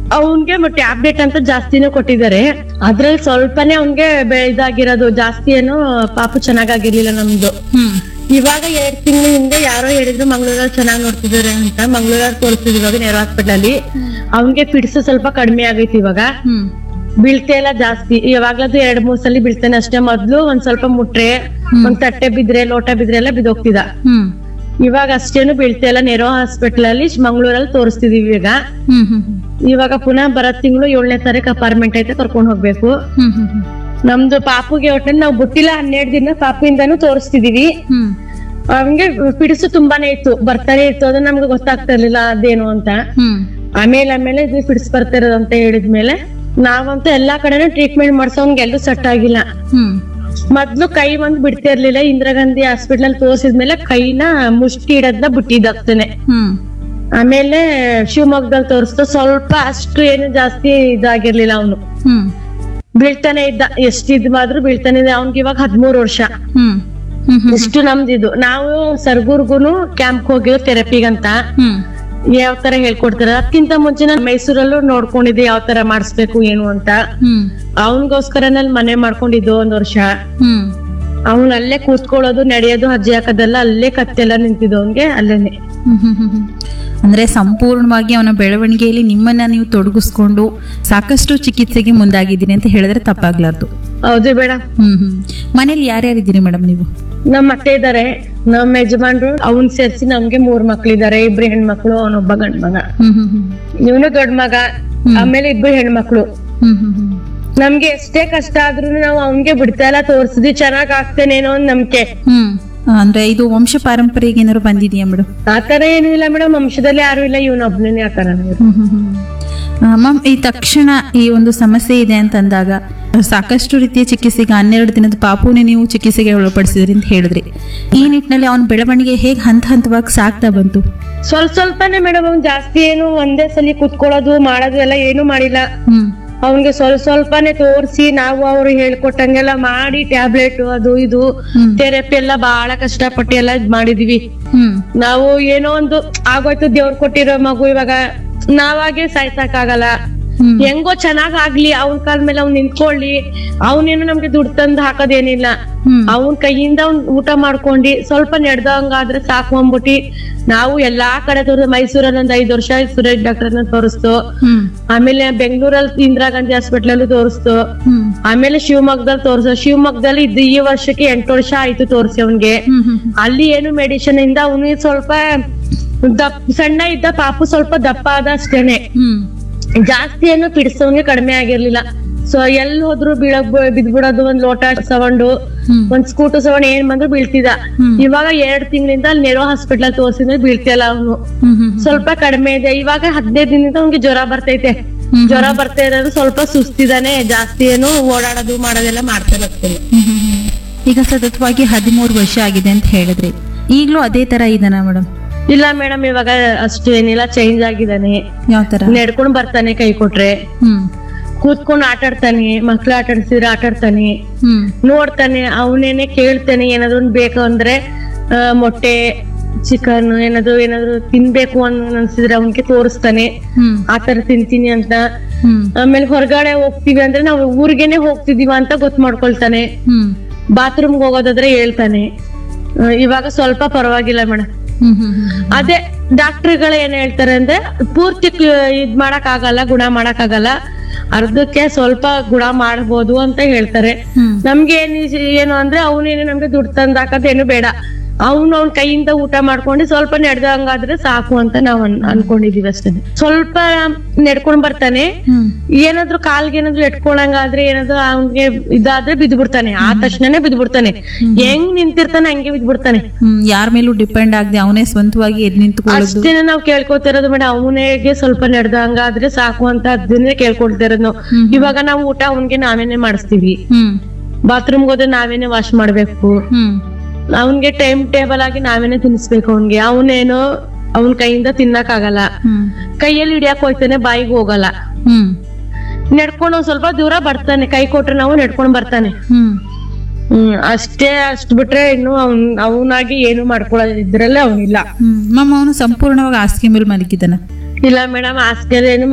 ಅವನ್ಗೆ ಟ್ಯಾಬ್ಲೆಟ್ ಅಂತ ಜಾಸ್ತಿನೇ ಕೊಟ್ಟಿದ್ದಾರೆ ಅದ್ರಲ್ಲಿ ಸ್ವಲ್ಪನೇ ಅವ್ನ್ಗೆ ಬೆ- ಇದಾಗಿರೋದು ಜಾಸ್ತಿ ಏನು ಪಾಪು ಚೆನ್ನಾಗಾಗಿರ್ಲಿಲ್ಲ ನಮ್ದು ಹ್ಮ್ ಇವಾಗ ಎರಡ್ ತಿಂಗಳ ಹಿಂದೆ ಯಾರೋ ಹೇಳಿದ್ರು ಮಂಗಳೂರಲ್ಲಿ ಚೆನ್ನಾಗಿ ನೋಡ್ತಿದ್ದಾರೆ ಅಂತ ಮಂಗಳೂರಲ್ಲಿ ತೋರಿಸ್ತಿದ್ವಿ ಇವಾಗ ನೇರ ಹಾಸ್ಪಿಟಲ್ ಅಲ್ಲಿ ಅವ್ನ್ಗೆ ಪಿಡ್ಸು ಸ್ವಲ್ಪ ಕಡಿಮೆ ಆಗೈತಿ ಇವಾಗ ಹ್ಮ್ ಬೀಳ್ತೆ ಎಲ್ಲ ಜಾಸ್ತಿ ಯಾವಾಗ್ಲದು ಎರಡ್ ಮೂರ್ ಸಲ ಬೀಳ್ತಾನೆ ಅಷ್ಟೇ ಮೊದ್ಲು ಒಂದ್ ಸ್ವಲ್ಪ ಮುಟ್ರೆ ಒಂದ್ ತಟ್ಟೆ ಬಿದ್ರೆ ಲೋಟ ಬಿದ್ರೆ ಎಲ್ಲ ಬಿದ್ದೋಗ್ತಿದ ಹ್ಮ್ ಇವಾಗ ಅಷ್ಟೇನು ಬೀಳ್ತಾ ಇಲ್ಲ ನೆರೋ ಹಾಸ್ಪಿಟಲ್ ಅಲ್ಲಿ ಮಂಗಳೂರಲ್ಲಿ ತೋರಿಸ್ತಿದೀವಿ ಈಗ ಹ್ಮ್ ಹ್ಮ್ ಇವಾಗ ಪುನಃ ಬರೋ ತಿಂಗಳು ಏಳನೇ ತಾರೀಕು ಅಪಾರ್ಟ್ಮೆಂಟ್ ಐತೆ ಕರ್ಕೊಂಡ್ ಹೋಗ್ಬೇಕು ಹ್ಮ್ ಹ್ಮ್ ಹ್ಮ್ ನಮ್ದು ಪಾಪುಗೆ ಒಟ್ಟಿನಲ್ಲಿ ನಾವು ಬಿಟ್ಟಿಲ್ಲ ಹನ್ನೆರಡು ದಿನ ಪಾಪಿಂದಾನು ತೋರಿಸ್ತಿದೀವಿ ಹ್ಮ್ ಅವನ್ಗೆ ಪಿಡಿಸು ತುಂಬಾನೇ ಇತ್ತು ಬರ್ತಾನೆ ಇತ್ತು ಅದು ನಮ್ಗೆ ಗೊತ್ತಾಗ್ತಾ ಇರ್ಲಿಲ್ಲ ಅದೇನು ಅಂತ ಹ್ಮ್ ಆಮೇಲೆ ಆಮೇಲೆ ಇದು ಪಿಡಿಸ್ ಬರ್ತಾ ಇರೋದು ಅಂತ ಹೇಳಿದ್ಮೇಲೆ ನಾವಂತೂ ಎಲ್ಲಾ ಕಡೆನೂ ಟ್ರೀಟ್ಮೆಂಟ್ ಮಾಡ್ಸೋ ಅವ್ನ್ಗೆ ಎಲ್ಲೂ ಸೆಟ್ ಆಗಿಲ್ಲ ಹ್ಮ್ ಮೊದ್ಲು ಕೈ ಒಂದ್ ಬಿಡ್ತಾ ಇರ್ಲಿಲ್ಲ ಇಂದಿರಾ ಗಾಂಧಿ ಹಾಸ್ಪಿಟಲ್ ಅಲ್ಲಿ ತೋರ್ಸಿದ್ಮೇಲೆ ಕೈನ ಮುಷ್ಟಿ ಇಡೋದ್ನ ಬಿಟ್ಟಿದ್ದಾಗ್ತಾನೆ ಹ್ಮ್ ಆಮೇಲೆ ಶಿವಮೊಗ್ಗದಲ್ಲಿ ತೋರಿಸ್ತು ಸ್ವಲ್ಪ ಅಷ್ಟು ಏನು ಜಾಸ್ತಿ ಇದಾಗಿರ್ಲಿಲ್ಲ ಅವನು ಹ್ಮ್ ಬೀಳ್ತಾನೆ ಇದ್ದ ಎಷ್ಟ್ ಇದ್ ಮಾದ್ರು ಬೀಳ್ತಾನೆ ಇದ್ದ ಅವ್ನ್ಗೆ ಇವಾಗ ಹದ್ಮೂರ್ ವರ್ಷ ಹ್ಮ್ ಹ್ಮ್ ಹ್ಮ್ ಇಷ್ಟು ನಮ್ದಿದು ನಾವು ಸರ್ಗೂರ್ಗುನು ಕ್ಯಾಂಪ್ ಹೋಗಿರೋ ಥೆರಪಿಗಂತ ಹ್ಮ್ ಯಾವ ತರ ಹೇಳ್ಕೊಡ್ತಾರೆ ಅದಕ್ಕಿಂತ ಮುಂಚೆ ನಾನು ಮೈಸೂರಲ್ಲೂ ನೋಡ್ಕೊಂಡಿದ್ದೆ ಯಾವ ತರ ಮಾಡಿಸ್ಬೇಕು ಏನು ಅಂತ ಹ್ಮ್ ಅವನ್ಗೋಸ್ಕರನಲ್ಲಿ ಮನೆ ಮಾಡ್ಕೊಂಡಿದ್ದು ಒಂದ್ ವರ್ಷ ಹ್ಮ್ ಅವ್ನ್ ಅಲ್ಲೇ ಕೂತ್ಕೊಳ್ಳೋದು ನಡೆಯೋದು ಅಜ್ಜಿ ಹಾಕೋದೆಲ್ಲ ಅಲ್ಲೇ ಕತ್ತೆಲ್ಲ ನಿಂತಿದ್ದು ಅವ್ನ್ಗೆ ಅಲ್ಲೇನೆ ಹ್ಮ್ ಹ್ಮ್ ಹ್ಮ್ ಹ್ಮ್. ಅಂದ್ರೆ ಸಂಪೂರ್ಣವಾಗಿ ಅವನ ಬೆಳವಣಿಗೆಯಲ್ಲಿ ನಿಮ್ಮನ್ನ ನೀವು ತೊಡಗಿಸ್ಕೊಂಡು ಸಾಕಷ್ಟು ಚಿಕಿತ್ಸೆಗೆ ಮುಂದಾಗಿದ್ದೀರಿ ಅಂತ ಹೇಳಿದ್ರೆ ತಪ್ಪಾಗ್ಲಾರ್ದು ಹೌದು ಬೇಡ ಹ್ಮ್ ಹ್ಮ್ ಮನೇಲಿ ಯಾರ್ಯಾರಿದ್ದೀರಿ ಮೇಡಮ್ ನೀವು ನಮ್ ಅತ್ತೆ ಇದಾರೆ ನಮ್ ಯಜಮಾನ್ರು ಅವ್ನ್ ಸೇರ್ಸಿ ನಮ್ಗೆ ಮೂರ್ ಮಕ್ಳಿದಾರೆ ಇಬ್ರು ಹೆಣ್ಮಕ್ಳು ಅವನೊಬ್ಬ ಗಂಡ್ ಮಗ ಹ್ಮ್ ಹ್ಮ್ ಹ್ಮ್ ಇವನು ದೊಡ್ಡ ಮಗ ಆಮೇಲೆ ಇಬ್ರು ಹೆಣ್ಮಕ್ಳು ಹ್ಮ್ ಹ್ಮ್ ಹ್ಮ್ ನಮ್ಗೆ ಎಷ್ಟೇ ಕಷ್ಟ ಆದ್ರೂ ನಾವು ಅವ್ನ್ಗೆ ಬಿಡ್ತಾ ಇಲ್ಲ ತೋರ್ಸಿದ್ವಿ ಚೆನ್ನಾಗ್ ಆಗ್ತೇನೇನೋ ಒಂದ್ ನಂಬಿಕೆ ಹ್ಮ್ ಅಂದ್ರೆ ಇದು ವಂಶ ಪಾರಂಪರೆಗೆ ಏನಾದ್ರು ಬಂದಿದೆಯಾ ಮೇಡಮ್ ಆತರ ಏನು ಇಲ್ಲ ಮೇಡಮ್ ವಂಶದಲ್ಲಿ ಯಾರು ಇಲ್ಲ ಇವನೊಬ್ನೇ ಆತರ ಮ್ಯಾಮ್ ಈ ತಕ್ಷಣ ಈ ಒಂದು ಸಮಸ್ಯೆ ಇದೆ ಅಂತಂದಾಗ ಸಾಕಷ್ಟು ರೀತಿಯ ಚಿಕಿತ್ಸೆಗೆ ಹನ್ನೆರಡು ದಿನದ ಪಾಪುನೇ ನೀವು ಚಿಕಿತ್ಸೆಗೆ ಒಳಪಡಿಸಿದ್ರಿ ಅಂತ ಹೇಳಿದ್ರಿ ಈ ನಿಟ್ಟಿನಲ್ಲಿ ಅವನ ಬೆಳವಣಿಗೆ ಹೇಗೆ ಹಂತ ಹಂತವಾಗಿ ಸಾಗ್ತಾ ಬಂತು ಸ್ವಲ್ಪ ಸ್ವಲ್ಪನೇ ಮೇಡಮ್ ಅವ್ನ್ ಜಾಸ್ತಿ ಏನು ಒಂದೇ ಸಲ ಕುತ್ಕೊಳ್ಳೋದು ಮಾಡೋದು ಎಲ್ಲ ಏನು ಮಾಡಿಲ್ಲ ಹ್ಮ್ ಅವ್ನ್ಗೆ ಸ್ವಲ್ಪ ಸ್ವಲ್ಪನೇ ತೋರ್ಸಿ ನಾವು ಅವ್ರು ಹೇಳ್ಕೊಟ್ಟಂಗೆಲ್ಲ ಮಾಡಿ ಟ್ಯಾಬ್ಲೆಟ್ ಅದು ಇದು ಹ್ಮ್. ಥೆರಪಿ ಎಲ್ಲ ಬಹಳ ಕಷ್ಟಪಟ್ಟು ಎಲ್ಲ ಇದ್ ಮಾಡಿದೀವಿ ಹ್ಮ್ ನಾವು ಏನೋ ಒಂದು ಆಗೋಯ್ತು ದೇವ್ರು ಕೊಟ್ಟಿರೋ ಮಗು ಇವಾಗ ನಾವಾಗೆ ಸಾಯ್ಸಕ್ಕಾಗಲ್ಲ ಹ್ಮ್ ಹೆಂಗೋ ಚೆನ್ನಾಗ್ ಆಗ್ಲಿ ಅವ್ನ್ ಕಾಲ್ ಮೇಲೆ ಅವ್ನ್ ನಿಂತ್ಕೊಳ್ಳಿ ಅವನೇನು ನಮ್ಗೆ ದುಡ್ಡು ತಂದು ಹಾಕೋದೇನಿಲ್ಲ ಹ್ಮ್ ಅವನ್ ಕೈಯಿಂದ ಅವ್ನ್ ಊಟ ಮಾಡ್ಕೊಂಡಿ ಸ್ವಲ್ಪ ನಡೆದಂಗಾದ್ರೆ ಸಾಕು ಅಂದ್ಬಿಟ್ಟು ನಾವು ಎಲ್ಲಾ ಕಡೆ ತೋರಿಸ್ ಮೈಸೂರಲ್ಲಿ ಒಂದ್ ಐದ್ ವರ್ಷ ಸುರೇಶ್ ಡಾಕ್ಟರ್ನ ತೋರಿಸ್ತು ಹ್ಮ್ ಆಮೇಲೆ ಬೆಂಗಳೂರಲ್ಲಿ ಇಂದಿರಾ ಗಾಂಧಿ ಹಾಸ್ಪಿಟಲ್ ಅಲ್ಲೂ ತೋರಿಸ್ತು ಹ್ಮ್ ಆಮೇಲೆ ಶಿವಮೊಗ್ಗದಲ್ಲಿ ತೋರಿಸ್ತು ಶಿವಮೊಗ್ಗದಲ್ಲಿ ಇದ್ದು ಈ ವರ್ಷಕ್ಕೆ ಎಂಟು ವರ್ಷ ಆಯ್ತು ತೋರಿಸಿ ಅವನ್ಗೆ ಹ್ಮ್ ಹ್ಮ್ ಅಲ್ಲಿ ಏನು ಮೆಡಿಸಿನ್ ಇಂದ ಅವನಿಗೆ ಸ್ವಲ್ಪ ದಪ್ಪ ಸಣ್ಣ ಇದ್ದ ಪಾಪು ಸ್ವಲ್ಪ ದಪ್ಪ ಆದ ಅಷ್ಟೇನೆ ಹ್ಮ್ ಜಾಸ್ತಿ ಏನು ಪಿಡಿಸೋನ್ಗೆ ಕಡಿಮೆ ಆಗಿರ್ಲಿಲ್ಲ ಸೊ ಎಲ್ಲಿ ಹೋದ್ರು ಬೀಳಕ್ ಬಿದ್ಬಿಡೋದು ಒಂದ್ ಲೋಟ ಸವಂಡು ಹ್ಮ್ ಒಂದ್ ಸ್ಕೂಟರ್ ಸವಣ್ ಏನ್ ಬಂದ್ರು ಬೀಳ್ತಿದ ಹ್ಮ್. ಇವಾಗ ಎರಡ್ ತಿಂಗಳಿಂದ ಅಲ್ಲಿ ನೆರೋ ಹಾಸ್ಪಿಟಲ್ ತೋರ್ಸಿದ್ರೆ ಬೀಳ್ತಿಲ್ಲ ಅವನು ಹ್ಮ್ ಹ್ಮ್ ಸ್ವಲ್ಪ ಕಡಿಮೆ ಇದೆ ಇವಾಗ ಹದಿನೈದು ದಿನದಿಂದ ಅವ್ನಿಗೆ ಜ್ವರ ಬರ್ತೈತೆ ಹ್ಮ್. ಜ್ವರ ಬರ್ತಾ ಇರೋದು ಸ್ವಲ್ಪ ಸುಸ್ತಿದಾನೆ ಜಾಸ್ತಿ ಏನು ಓಡಾಡೋದು ಮಾಡೋದೆಲ್ಲ ಮಾಡ್ತಾ ಇರ್ತೀನಿ ಹ್ಮ್ ಹ್ಮ್ ಹ್ಮ್. ಈಗ ಸತತವಾಗಿ ಹದಿಮೂರು ವರ್ಷ ಆಗಿದೆ ಅಂತ ಹೇಳಿದ್ರಿ ಈಗಲೂ ಅದೇ ತರ ಇದಾನ ಮೇಡಮ್ ಇಲ್ಲ ಮೇಡಮ್ ಇವಾಗ ಅಷ್ಟು ಏನಿಲ್ಲ ಚೇಂಜ್ ಆಗಿದಾನೆ ಯಾವ ತರ ನಡ್ಕೊಂಡ್ ಬರ್ತಾನೆ ಕೈ ಕೊಟ್ರೆ ಹ್ಮ್ ಕೂತ್ಕೊಂಡು ಆಟ ಆಡ್ತಾನೆ ಮಕ್ಳು ಆಟ ಆಡ್ಸಿದ್ರೆ ಆಟ ಆಡ್ತಾನೆ ಹ್ಮ್ ನೋಡ್ತಾನೆ ಅವನೇನೆ ಕೇಳ್ತಾನೆ ಏನಾದ್ರು ಒಂದ್ ಬೇಕು ಅಂದ್ರೆ ಆ, ಮೊಟ್ಟೆ ಚಿಕನ್ ಏನಾದ್ರು ಏನಾದ್ರು ತಿನ್ಬೇಕು ಅನ್ ಅನ್ಸಿದ್ರೆ ಅವನ್ಗೆ ತೋರಿಸ್ತಾನೆ ಹ್ಮ್ ಆತರ ತಿಂತೀನಿ ಅಂತ ಹ್ಮ್ ಆಮೇಲೆ ಹೊರಗಡೆ ಹೋಗ್ತೀವಿ ಅಂದ್ರೆ ನಾವು ಊರಿಗೆನೆ ಹೋಗ್ತಿದೀವ ಅಂತ ಗೊತ್ತು ಮಾಡ್ಕೊಳ್ತಾನೆ ಹ್ಮ್ ಬಾತ್ರೂಮ್ಗೆ ಹೋಗೋದಾದ್ರೆ ಹೇಳ್ತಾನೆ ಆ, ಇವಾಗ ಸ್ವಲ್ಪ ಪರವಾಗಿಲ್ಲ ಮೇಡಮ್ ಹ್ಮ್ ಹ್ಮ್ ಹ್ಮ್ ಅದೇ ಡಾಕ್ಟರ್ಗಳು ಏನ್ ಹೇಳ್ತಾರೆ ಅಂದ್ರೆ ಪೂರ್ತಿ ಕ- ಇದ್ ಮಾಡಕ್ ಆಗಲ್ಲ ಗುಣ ಮಾಡಕ್ ಆಗಲ್ಲ ಅರ್ಧಕ್ಕೆ ಸ್ವಲ್ಪ ಗುಣ ಮಾಡ್ಬೋದು ಅಂತ ಹೇಳ್ತಾರೆ ಹ್ಮ್ ನಮ್ಗೆ ಏನ್ ಇಸ್- ಏನು ಅಂದ್ರೆ ಅವನೇನು ನಮ್ಗೆ ದುಡ್ಡು ತಂದ್ ಹಾಕೋದೇನು ಬೇಡ ಅವ್ನು ಅವ್ನ ಕೈಯಿಂದ ಊಟ ಮಾಡ್ಕೊಂಡು ಸ್ವಲ್ಪ ನಡೆದಂಗಾದ್ರೆ ಸಾಕು ಅಂತ ನಾವ್ ಅನ್- ಅನ್ಕೊಂಡಿದೀವಿ ಅಷ್ಟೇ ಸ್ವಲ್ಪ ನಡ್ಕೊಂಡ್ ಬರ್ತಾನೆ ಹ್ಮ್ ಏನಾದ್ರು ಕಾಲ್ಗೆ ಏನಾದ್ರು ಎಟ್ಕೊಳಂಗಾದ್ರೆ ಏನಾದ್ರು ಅವ್ನ್ಗೆ ಇದಾದ್ರೆ ಬಿದ್ದು ಬಿಡ್ತಾನೆ ಆ ತಕ್ಷಣನೇ ಬಿದ್ದು ಬಿಡ್ತಾನೆ ಹೆಂಗ್ ನಿಂತಿರ್ತಾನೆ ಹಂಗೆ ಬಿದ್ದು ಬಿಡ್ತಾನೆ ಹ್ಮ್ ಯಾರ ಮೇಲೂ ಡಿಪೆಂಡ್ ಆಗದೆ ಅವನೇ ಸ್ವಂತವಾಗಿ ಎದ್ ನಿಂತ್ಕೊಳ್ಳೋದು ಅಷ್ಟೇನೆ ನಾವ್ ಕೇಳ್ಕೊತಿರೋದು ಮೇಡಮ್ ಅವನಿಗೆ ಸ್ವಲ್ಪ ನಡೆದಂಗಾದ್ರೆ ಸಾಕು ಅಂತ ಅದನ್ನೇ ಕೇಳ್ಕೊಳ್ತಿರೋದು ನಾವು ಹ್ಮ್. ಇವಾಗ ನಾವು ಊಟ ಅವನ್ಗೆ ನಾವೇನೆ ಮಾಡಿಸ್ತೀವಿ ಹ್ಮ್ ಬಾತ್ರೂಮ್ಗೆ ಹೋದ್ರೆ ನಾವೇನೆ ವಾಶ್ ಮಾಡ್ಬೇಕು ಹ್ಮ್ ಅವನ್ಗೆ ಟೈಮ್ ಟೇಬಲ್ ಆಗಿ ನಾವೇನೆ ತಿನ್ಸ್ಬೇಕು ಅವನ್ಗೆ ಅವನೇನೋ ಅವನ್ ಕೈಯಿಂದ ತಿನ್ನಕ್ ಆಗಲ್ಲ ಹ್ಮ್ ಕೈಯಲ್ಲಿ ಹಿಡಿಯಕ್ ಹೋಯ್ತಾನೆ ಬಾಯಿಗೆ ಹೋಗಲ್ಲ ಹ್ಮ್ ನಡ್ಕೊಂಡು ಒಂದ್ ಸ್ವಲ್ಪ ದೂರ ಬರ್ತಾನೆ ಕೈ ಕೊಟ್ರೆ ನಾವು ನಡ್ಕೊಂಡ್ ಬರ್ತಾನೆ ಹ್ಮ್ ಹ್ಮ್ ಅಷ್ಟೇ ಅಷ್ಟ್ ಬಿಟ್ರೆ ಇನ್ನು ಅವ್ನ್ ಅವನಾಗಿ ಏನು ಮಾಡ್ಕೊಳ್ಳೋ ಇದ್ರಲ್ಲೇ ಅವನಿಲ್ಲ ಹ್ಮ್ ಮಮ್ಮ ಅವನು ಸಂಪೂರ್ಣವಾಗಿ ಹಾಸಿಗೆ ಮೇಲೆ ಮಲಗಿದ್ದಾನ ಇಲ್ಲ ಮೇಡಮ್ ಹಾಸ್ಟೆಲ್ ಏನು